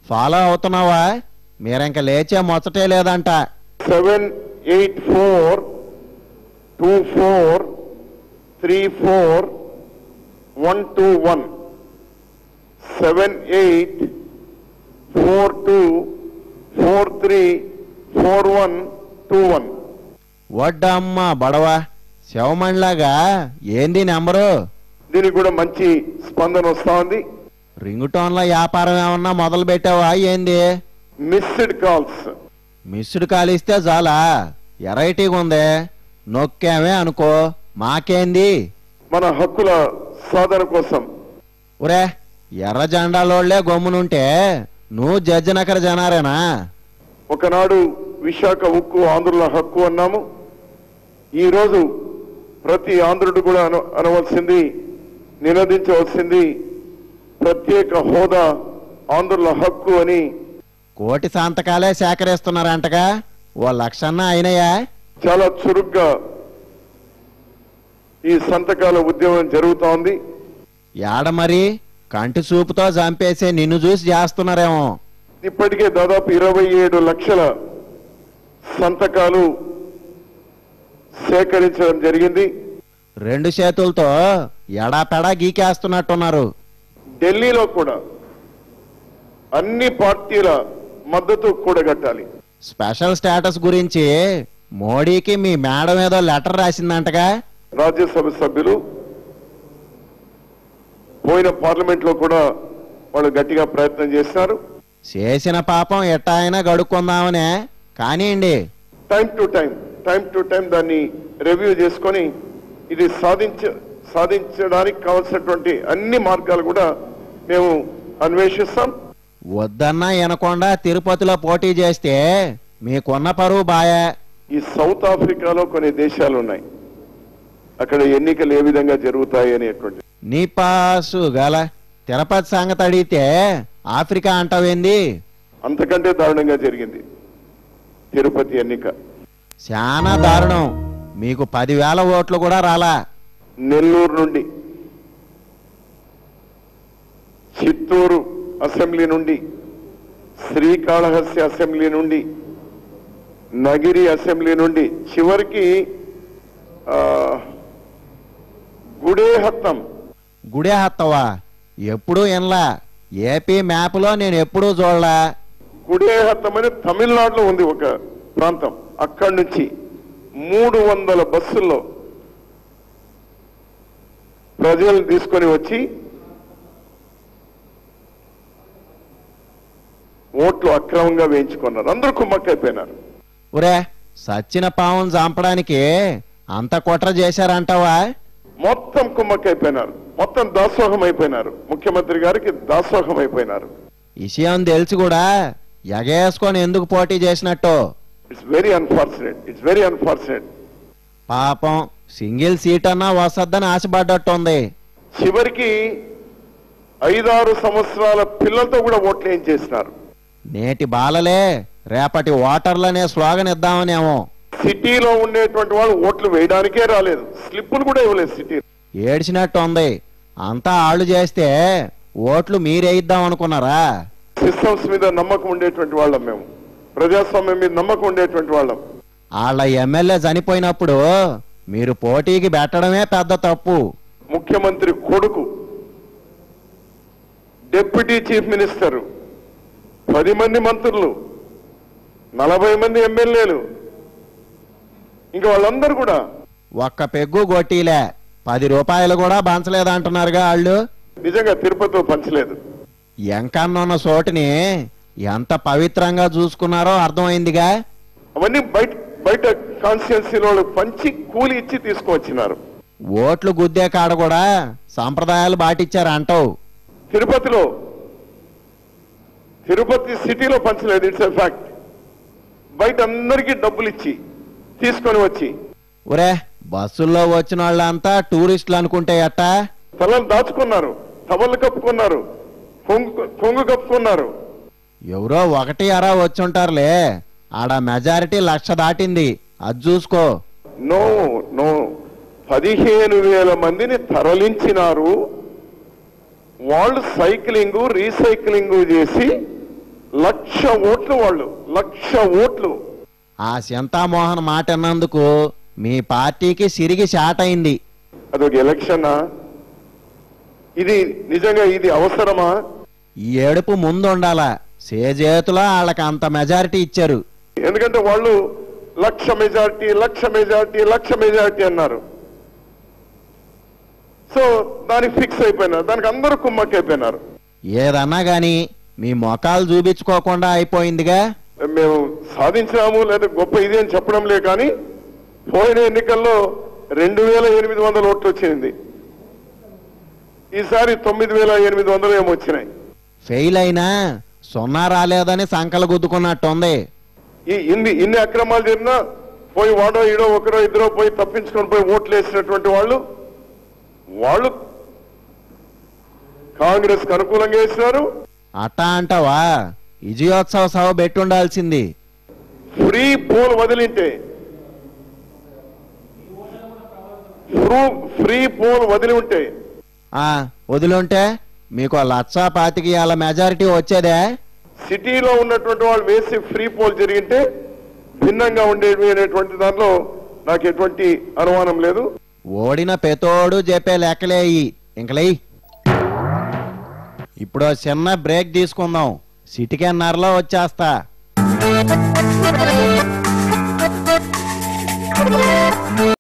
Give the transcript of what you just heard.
follow అవుతున్నావా మీరింక లేచే ముచ్చటే లేదంట seven eight four two four three four one two one seven eight four two four three four one two one వడ్డమ్మ బడవ శివమణిలాగా ఏంది నెంబరు దీనికి కూడా మంచి స్పందన వస్తా ఉంది రింగ్ టోన్ల వ్యాపారం ఏమన్నా మొదలు పెట్టావా ఏంది మిస్డ్ కాల్స్ మిస్డ్ కాల్ ఇస్తే చాలా ఎరైటీగా ఉంది నొక్కామే అనుకో మాకేంది మన హక్కుల సాధన కోసం ఒరే ఎర్ర జెండాలోళ్లే గమ్మునుంటే నువ్వు జడ్జినకర జనారేనా ఒకనాడు విశాఖ ఉక్కు ఆంధ్రుల హక్కు అన్నాము ఈరోజు ప్రతి ఆంధ్రుడు కూడా అన అనవలసింది నినదించవలసింది ప్రత్యేక హోదా ఆంధ్రుల హక్కు అని కోటి సంతకాలే సేకరిస్తున్నారంటగా ఓ లక్షన్న అయినయా చాలా చురుగ్గా ఈ సంతకాల ఉద్యమం జరుగుతోంది యాడ మరి కంటి చూపుతో చంపేసే నిన్ను చూసి చేస్తున్నారేమో ఇప్పటికే దాదాపు ఇరవై ఏడు లక్షల సంతకాలు సేకరించడం జరిగింది రెండు చేతులతో ఎడాపెడా గీకేస్తున్నట్టున్నారు ఢిల్లీలో కూడా అన్ని పార్టీల మద్దతు కూడగట్టాలి స్పెషల్ స్టేటస్ గురించి మోడీకి మీ మేడం ఏదో లెటర్ రాసిందంటగా రాజ్యసభ సభ్యులు పోయిన పార్లమెంట్ లో కూడా వాళ్ళు గట్టిగా ప్రయత్నం చేస్తున్నారు చేసిన పాపం ఎట్టా అయినా గడుక్కుందామనే కానివ్వండి time to time time to time దాన్ని రివ్యూ చేసుకొని ఇది సాధించ సాధించడానికి కావాల్సినటువంటి అన్ని మార్గాలు కూడా మేము అన్వేషిస్తాం వద్దన్నా వినకుండా తిరుపతిలో పోటీ చేస్తే మీకున్న పరువు బాయే ఈ సౌత్ ఆఫ్రికాలో కొన్ని దేశాలు ఉన్నాయి అక్కడ ఎన్నికలు ఏ విధంగా జరుగుతాయి అనేటువంటి నీ పాసు గల తిరుపతి సంగతి అడిగితే ఆఫ్రికా అంటావేంది అంతకంటే దారుణంగా జరిగింది తిరుపతి ఎన్నిక చాలా దారుణం మీకు పదివేల ఓట్లు కూడా రాలా నెల్లూరు నుండి చిత్తూరు అసెంబ్లీ నుండి శ్రీకాళహస్తి అసెంబ్లీ నుండి నగిరి అసెంబ్లీ నుండి చివరికి ఆ, గుడేహత్తం గుడే హత్తవా ఎప్పుడూ వినలా ఏపీ మ్యాప్లో నేను ఎప్పుడూ చూడలా గుడేహత్తం అని తమిళనాడులో ఉంది ఒక ప్రాంతం అక్కడి నుంచి మూడు వందల బస్సుల్లో ప్రజలను తీసుకొని వచ్చి ఓట్లు అక్రమంగా వేయించుకున్నారు అందరూ కుమ్మక్కైపోయినారు ఒరే సచ్చిన పావును చంపడానికి అంత కుట్ర చేశారంటావా మొత్తం కుమ్మక్కైపోయినారు మొత్తం దాసోహం అయిపోయినారు ముఖ్యమంత్రి గారికి దాసోహం అయిపోయినారు విషయం తెలిసి కూడా ఎగేసుకొని ఎందుకు పోటీ చేసినట్టు it's very unfortunate it's very unfortunate పాపం సింగిల్ సీట్ అన్నా వస్తద్దని ఆశపడ్డట్టుంది చివరికి ఐదారు సంవత్సరాల పిల్లలతో కూడా ఓట్లు ఏం చేసినారు నేటి బాలలే రేపటి ఓటర్లనే స్లోగన్ ఇద్దామనేమో సిటీలో ఉండేటువంటి వాళ్ళు ఓట్లు వేయడానికే రాలేదు స్లిప్పులు కూడా ఇవ్వలేదు సిటీ ఏడ్చినట్టు ఉంది అంతా ఆళ్ళు చేస్తే ఓట్లు మీరేయిద్దాం అనుకున్నారా సిస్టమ్స్ మీద నమ్మకం ఉండేటువంటి వాళ్ళం మేము ప్రజాస్వామ్యం మీద నమ్మకం ఉండేటువంటి వాళ్ళం వాళ్ళ ఎమ్మెల్యే చనిపోయినప్పుడు మీరు పోటీకి పెట్టడమే పెద్ద తప్పు ముఖ్యమంత్రి కొడుకు డిప్యూటీ చీఫ్ మినిస్టర్ పది మంది మంత్రులు నలభై మంది ఎమ్మెల్యేలు ఇంకా వాళ్ళందరూ కూడా ఒక్క పెగ్గు కొట్టిలే పది రూపాయలు కూడా పంచలేదంటున్నారుగా వాళ్ళు నిజంగా తిరుపతిలో పంచలేదు ఎంకన్నున్న చోటుని ఎంత పవిత్రంగా చూసుకున్నారో అర్థమైందిగా అవన్నీ బయట బయట కాన్స్టిట్యున్సీలో వాళ్ళు పంచి కూలి ఇచ్చి తీసుకువచ్చినారు ఓట్లు గుద్దే కాడ కూడా సంప్రదాయాలు బాటిచ్చారు అంటావు తిరుపతిలో తిరుపతి సిటీలో పంచలేదు ఇట్స్ ఎ ఫ్యాక్ట్ బయట అందరికీ డబ్బులు ఇచ్చి తీసుకొని వచ్చి ఒరే బస్సుల్లో వచ్చిన వాళ్ళంతా టూరిస్టులు అనుకుంటే ఎట్టా తలలు దాచుకున్నారు టవళ్ళు కప్పుకున్నారు కొంగు కొంగు కప్పుకున్నారు ఎవరో ఒకటి అరా వచ్చుంటారులే ఆడ మెజారిటీ లక్ష దాటింది అది చూసుకో నో నో పదిహేను వేల మందిని తరలించినారు వాళ్ళు సైక్లింగ్ రీసైక్లింగ్ చేసి లక్ష ఓట్లు వాళ్ళు లక్ష ఓట్లు ఆ సింతామోహన్ మాట అన్నందుకు మీ పార్టీకి సిరిగి షాట్ అయింది అదొక ఎలక్షన్ ఇది నిజంగా ఇది అవసరమా ఈ ఏడుపు ముందు ఉండాలా సేజేతులో వాళ్ళకి అంత మెజారిటీ ఇచ్చారు ఎందుకంటే వాళ్ళు lakh majority lakh majority lakh majority అన్నారు సో దానికి ఫిక్స్ అయిపోయినారు దానికి అందరూ కుమ్మక్ అయిపోయినారు ఏదన్నా గాని మీ మొఖాలు చూపించుకోకుండా అయిపోయిందిగా మేము సాధించాము లేదా గొప్ప ఇది అని చెప్పడం లే కానీ పోయిన ఎన్నికల్లో రెండు వేల ఎనిమిది వందల ఓట్లు వచ్చింది ఈసారి తొమ్మిది వేల ఎనిమిది వందలు ఏమో వచ్చినాయి ఫెయిల్ అయినా సున్నా రాలేదని సంకలు గుద్దుకున్నట్టుంది ఈ ఇన్ని ఇన్ని అక్రమాలు జరిగినా పోయి వాడో ఈడో ఒకరో ఇద్దరో పోయి తప్పించుకొని పోయి ఓట్లు వేసినటువంటి వాళ్ళు వాళ్ళు కాంగ్రెస్ కు అనుకూలంగా వేసినారు అట్టా అంటావా విజయోత్సవ సభ పెట్టుండాల్సింది ఫ్రీ పోల్ వదిలింటే ఫ్రూ- ఫ్రీ పోల్ వదిలి ఉంటే ఆ వదిలుంటే మీకు లక్ష పాతికి వాళ్ళ మెజారిటీ వచ్చేదే సిటీలో ఉన్నటువంటి వాళ్ళు వేసి ఫ్రీ పోల్ జరిగింటే భిన్నంగా ఉండేవి అనేటువంటి దాంట్లో నాకు ఎటువంటి అనుమానం లేదు ఓడిన పెతోడు చెప్పే లెక్కలేయి ఇంకలే ఇప్పుడు ఓ చిన్న బ్రేక్ తీసుకుందాం సిటికెన్నరలో వచ్చేస్తా